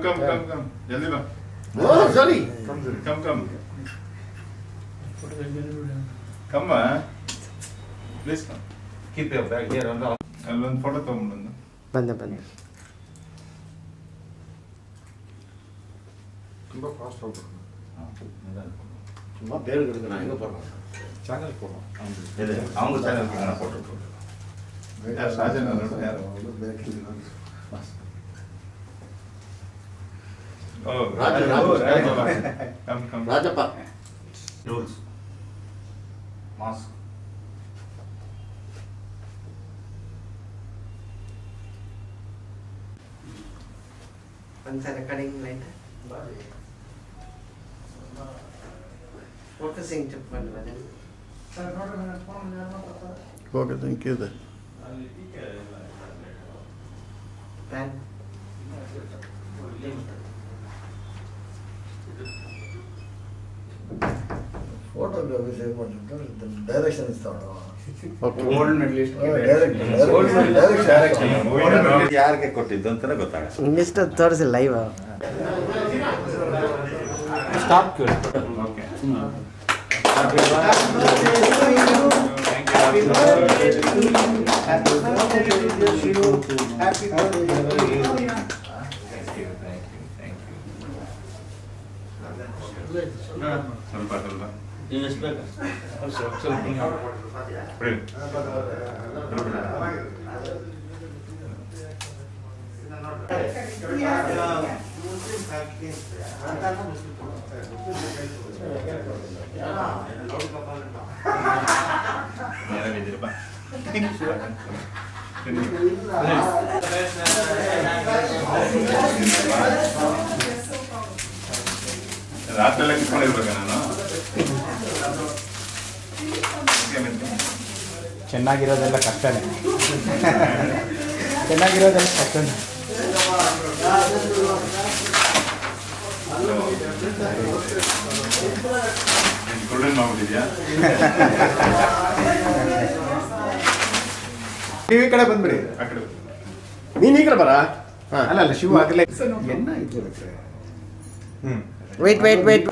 Come come come ಜಲ್ದಿ ಬಾ oh sorry come come ಕಮ್ಮ please come keep your bag here on the ಅಲ್ಲೊಂದು photo ತಗೊಂಡು ಬಂದೆ ಬಂದೆ ತುಂಬಾ ಫಾಸ್ಟ್ ಹೋಗ್ಬೇಕು ತುಂಬಾ ಬೇರೆ ಕಡೆ ನಾ ಹೆಂಗ ಬರೋಣ ಚಾನಲ್ ಕೊಡು ಇದೆ ಅವನು ಚಾನಲ್ ಫೋಟೋ ಯಾರು ರಾಜನ ನೋಡು, ಯಾರು? ಓ Raja, Raja Raja. Come come Rajappa rules mask ಒಂದ್ಸಲ ರೆಕಾರ್ಡಿಂಗ್ ಲೈಟ್ ಫೋಕಸಿಂಗ್ ಚೆಕ್ ಮಾಡಿ okay thank you pan photography save ಮಾಡಿಬಿಟ್ಟು ಡೈರೆಕ್ಷನ್ ಇಸ್ತಾವ ಓಕೆ ಗೋಲ್ಡ್ ಮೆಡಲಿಸ್ಟ್ ಡೈರೆಕ್ಟ್ ಯಾರಿಗೆ ಕೊಟ್ಟಿದ್ದು ಅಂತಾನೆ ಗೊತ್ತಾಗ ಇಷ್ಟು ತೋರಿಸಿ ಲೈವ್ ಸ್ಟಾಪ್ ಕೇಳಿ ಓಕೆ ಸ್ವಲ್ಪ ಸ್ವಲ್ಪ ಬಿಡಿ. ಆರಾಮಿದ್ದೀರಪ್ಪ? ರಾತ್ರಿ ಎಲ್ಲ ಕಿತ್ಕೊಂಡಿರ್ಬೇಕಾ ನಾನು ಚೆನ್ನಾಗಿರೋದೆಲ್ಲ ಕಷ್ಟನೇ ಚೆನ್ನಾಗಿರೋದೆಲ್ಲ ಕಷ್ಟನೇ ಗುಲ್ಡನ್ ಮಾಡ್ಬಿಟ್ಟಿದ್ಯಾ ಟಿವಿ ಕಡೆ ಬಂದ್ಬಿಡಿ ಆ ಕಡೆ ನೀನ್ ಈ ಕಡೆ ಬರ ಹಾ ಅಲ್ಲ ಅಲ್ಲ ಶಿವ ಆಗಲೇ ಎನ್ನ ಇದು ಹ್ಮ್ ವೇಟ್ ವೇಟ್ ವೇಟ್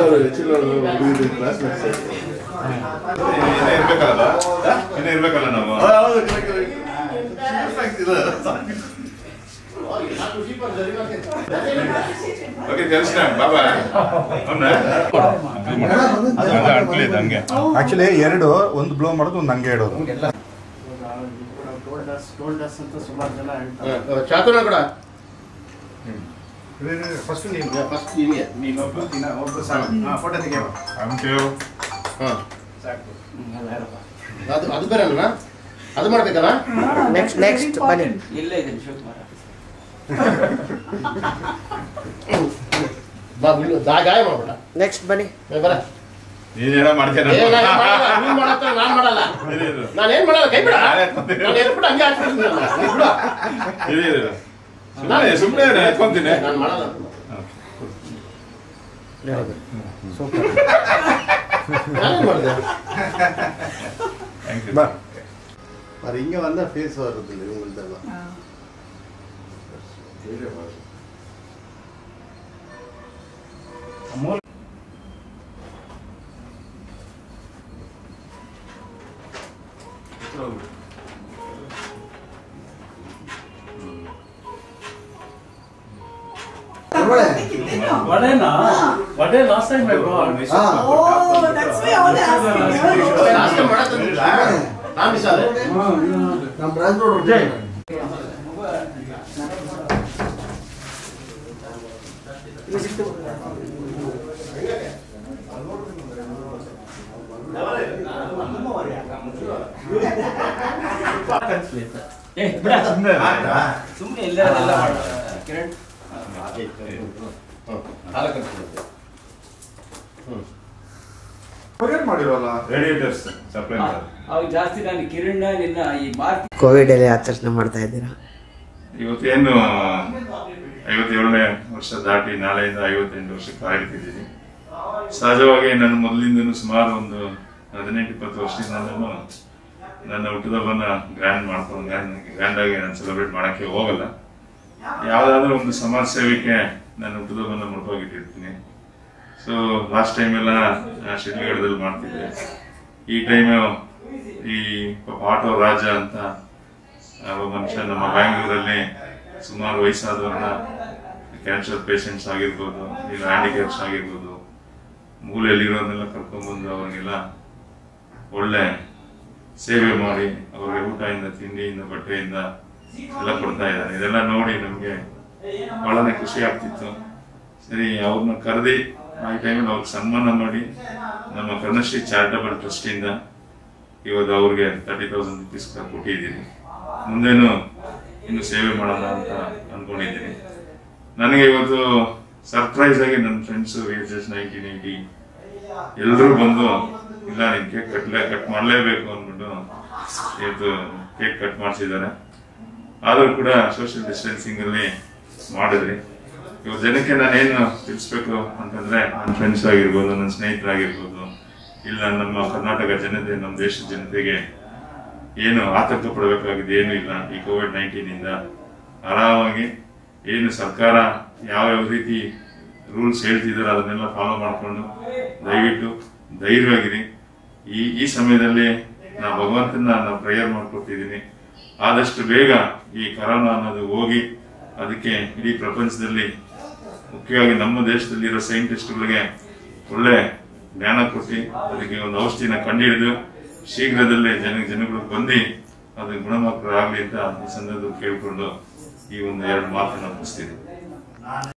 ಇನ್ನೇ ಇರ್ಬೇಕಲ್ಲ ಇನ್ನೇ ಇರ್ಬೇಕಲ್ಲ ನಾವು ಓಕೆ ಕಳಿಸ್ತಾ ಬಾಬಾ ಅವ್ನ ಅಡ್ಕಲಿ ಹಂಗೆ ಆಕ್ಚುಲಿ ಎರಡು ಒಂದು ಬ್ಲೋ ಮಾಡೋದು ಒಂದು ಹಂಗೆ ಇಡೋದು ಚಾತುರ ಕೂಡ ಫಸ್ಟ್ ನೀನು ಫಸ್ಟ್ ನಿನಗೆ ನೀನು ಒಬ್ಬರು ಸಾಕು ಫೋಟೋ ತೆಗಿಯೋ ಥ್ಯಾಂಕ್ ಯು ಹಾ ಅದು ಅದು ಬೇರೆ ಅಲ್ಲ ಅದು ಮಾಡ್ಬೇಕಲ್ಲ ನೆಕ್ಸ್ಟ್ ನೆಕ್ಸ್ಟ್ ಬನ್ನಿ ಬಾ ಬಿಡು, ದಾ ಗಾಯ ಮಾಡ್ಬೇಡ ನೆಕ್ಸ್ಟ್ ಬನ್ನಿ ಏ, ಬರ ನೀನೇನೋ ಮಾಡ್ತೇನೆ ಏ, ನಾನ್ ಮಾಡಲ್ಲ, ನೀನ್ ಮಾಡತ್ತ ನಾನ್ ಮಾಡಲ್ಲ ನಾನು ಏನ್ ಮಾಡಲ್ಲ ಕೈ ಬಿಡ ನಾನು ಎದ್ಬಿಟ್ಟು ಹಂಗೆ ಹಾಕ್ಬಿಡ್ತೀನಿ ನಾನು. ನೀ ಬಿಡು ನಾನು ಸುಮ್ಮನೆ ಎತ್ಕೊಂತೀನಿ ನಾನು ಮಾಡಲ್ಲ ನಾನೇನ್ ಮಾಡಿದೆ ಥ್ಯಾಂಕ್ ಯು ಬಾ அது இங்க வந்தா ஃபேஸ் வர்றது இல்லை இவங்கள்ட்ட எல்லாம் Vadena? Vade last time I brought. Oh, that's why all asking. Last ಮಾಡತ್ತಂದಿಲ್ಲ ರಾಮಿ ಸರ್ ನಮ್ಮ ರಾಜ್ರೋಡ್ ಏ ಬಿಡ ಸುಮ್ಮನೆ ಇಲ್ಲ ಎಲ್ಲ ಕಿರಣ್ ಕೊರಿಯರ್ ಮಾಡಿರೋಲ್ಲ ರೇಡಿಯೇಟರ್ಸ್ ಸಪ್ಲೈ ಮಾಡೋದು ಅವಾಗ ಜಾಸ್ತಿ ನಾನು ಕಿರಣ್ ನಿನ್ನ ಈ ಮಾರ್ಕ್ ಕೋವಿಡ್ ಅಲ್ಲಿ ಆಚರಣೆ ಮಾಡ್ತಾ ಇದ್ದೀರಾ ಇವತ್ತೇನು ಐವತ್ತೇಳನೇ ವರ್ಷ ದಾಟಿ ನಾಳೆಯಿಂದ ಐವತ್ತೆಂಟು ವರ್ಷಕ್ಕೆ ಕಾಯ್ತಿದ್ದೀನಿ ಸಹಜವಾಗಿ ನನ್ನ ಮೊದಲಿಂದನೂ ಸುಮಾರು ಒಂದು ಹದಿನೆಂಟು ಇಪ್ಪತ್ತು ವರ್ಷದಿಂದ ನಾನು ನನ್ನ ಹುಟ್ಟದಬ್ಬನ ಗ್ರ್ಯಾಂಡ್ ಮಾಡ್ಕೊಂಡು ಗ್ರ್ಯಾಂಡ್ ಆಗಿ ನಾನು ಸೆಲೆಬ್ರೇಟ್ ಮಾಡೋಕ್ಕೆ ಹೋಗಲ್ಲ ಯಾವುದಾದ್ರೂ ಒಂದು ಸಮಾಜ ಸೇವೆಗೆ ನಾನು ಹುಟ್ಟುದಬ್ಬನ ಮುಡುಪಾಗಿಟ್ಟಿರ್ತೀನಿ ಸೊ ಲಾಸ್ಟ್ ಟೈಮ್ ಎಲ್ಲ ಶಿಡ್ಲಘಟ್ಟದಲ್ಲಿ ಮಾಡ್ತಿದ್ದೆ ಈ ಟೈಮು ಈ ಪಾಪ ಆಟೋ ರಾಜ ಅಂತ ಆ, ಒಬ್ಬ ಮನುಷ್ಯ ನಮ್ಮ ಬ್ಯಾಂಗ್ಳೂರಲ್ಲಿ ಸುಮಾರು ವಯಸ್ಸಾದವ್ರನ್ನ ಕ್ಯಾನ್ಸರ್ ಪೇಷಂಟ್ಸ್ ಆಗಿರ್ಬೋದು ಇಲ್ಲ ಹ್ಯಾಂಡಿಕ್ಯಾಪ್ಸ್ ಆಗಿರ್ಬೋದು ಮೂಲೆಯಲ್ಲಿರೋನೆಲ್ಲ ಕರ್ಕೊಂಡ್ಬಂದು ಅವ್ರಿಗೆಲ್ಲ ಒಳ್ಳೆ ಸೇವೆ ಮಾಡಿ ಅವ್ರಿಗೆ ಊಟದಿಂದ ತಿಂಡಿಯಿಂದ ಬಟ್ಟೆಯಿಂದ ಎಲ್ಲ ಕೊಡ್ತಾ ಇದ್ದಾರೆ ಇದೆಲ್ಲ ನೋಡಿ ನಮಗೆ ಬಹಳನೇ ಖುಷಿ ಆಗ್ತಿತ್ತು ಸರಿ ಅವ್ರನ್ನ ಕರೆದಿ ಆ ಟೈಮಲ್ಲಿ ಅವ್ರಿಗೆ ಸನ್ಮಾನ ಮಾಡಿ ನಮ್ಮ ಕರ್ಣಶ್ರೀ ಚಾರಿಟಬಲ್ ಟ್ರಸ್ಟಿಂದ ಇವತ್ತು ಅವ್ರಿಗೆ ತರ್ಟಿ ತೌಸಂಡ್ ರುಪೀಸ್ ಕೊಟ್ಟಿದ್ದೀನಿ ಮುಂದೇನು ಇನ್ನು ಸೇವೆ ಮಾಡೋಣ ಅಂತ ಅನ್ಕೊಂಡಿದ್ದೀನಿ ನನಗೆ ಇವತ್ತು ಸರ್ಪ್ರೈಸ್ ಆಗಿ ನನ್ನ friends age is nineteen eighty ಎಲ್ಲರೂ ಬಂದು ಇಲ್ಲ ನೀನ್ ಕೇಕ್ ಕಟ್ಲೇ ಕಟ್ ಮಾಡಲೇಬೇಕು ಅಂದ್ಬಿಟ್ಟು ಇವತ್ತು ಕೇಕ್ ಕಟ್ ಮಾಡಿಸಿದ್ದಾರೆ ಆದರೂ ಕೂಡ ಸೋಷಿಯಲ್ ಡಿಸ್ಟೆನ್ಸಿಂಗ್ ಅಲ್ಲಿ ಮಾಡಿದ್ರಿ ಇವತ್ತು ಜನಕ್ಕೆ ನಾನೇನು ತಿಳಿಸ್ಬೇಕು ಅಂತಂದ್ರೆ ನನ್ನ ಫ್ರೆಂಡ್ಸ್ ಆಗಿರ್ಬೋದು ನನ್ನ ಸ್ನೇಹಿತರಾಗಿರ್ಬೋದು ಇಲ್ಲ ನಮ್ಮ ಕರ್ನಾಟಕ ಜನತೆ ನಮ್ಮ ದೇಶದ ಜನತೆಗೆ ಏನು ಆತಂಕ ಪಡಬೇಕಾಗಿದೆ ಏನು ಇಲ್ಲ ಈ ಕೋವಿಡ್ ನೈನ್ಟೀನ್ ಇಂದ ಆರಾಮಾಗಿ ಏನು ಸರ್ಕಾರ ಯಾವ್ಯಾವ ರೀತಿ ರೂಲ್ಸ್ ಹೇಳ್ತಿದಾರೆ ಅದನ್ನೆಲ್ಲ ಫಾಲೋ ಮಾಡಿಕೊಂಡು ದಯವಿಟ್ಟು ಧೈರ್ಯವಾಗಿರಿ ಈ ಈ ಸಮಯದಲ್ಲಿ ನಾ ಭಗವಂತನ ನಾನು ಪ್ರೇಯರ್ ಮಾಡ್ಕೊತಿದ್ದೀನಿ ಆದಷ್ಟು ಬೇಗ ಈ ಕರೋನಾ ಅನ್ನೋದು ಹೋಗಿ ಅದಕ್ಕೆ ಇಡೀ ಪ್ರಪಂಚದಲ್ಲಿ ಮುಖ್ಯವಾಗಿ ನಮ್ಮ ದೇಶದಲ್ಲಿರೋ ಸೈಂಟಿಸ್ಟ್ಗಳಿಗೆ ಒಳ್ಳೆ ಜ್ಞಾನ ಕೊಟ್ಟು ಅದಕ್ಕೆ ಒಂದು ಔಷಧಿನ ಕಂಡುಹಿಡಿದು ಶೀಘ್ರದಲ್ಲೇ ಜನ ಜನಗಳು ಬಂದು ಅದು ಗುಣಮುಖರಾಗಲಿ ಅಂತ ಈ ಸಂದರ್ಭದಲ್ಲಿ ಕೇಳಿಕೊಂಡು ಈ ಒಂದು ಎರಡು ಮಾತನ್ನ ಮುಗಿಸ್ತೀನಿ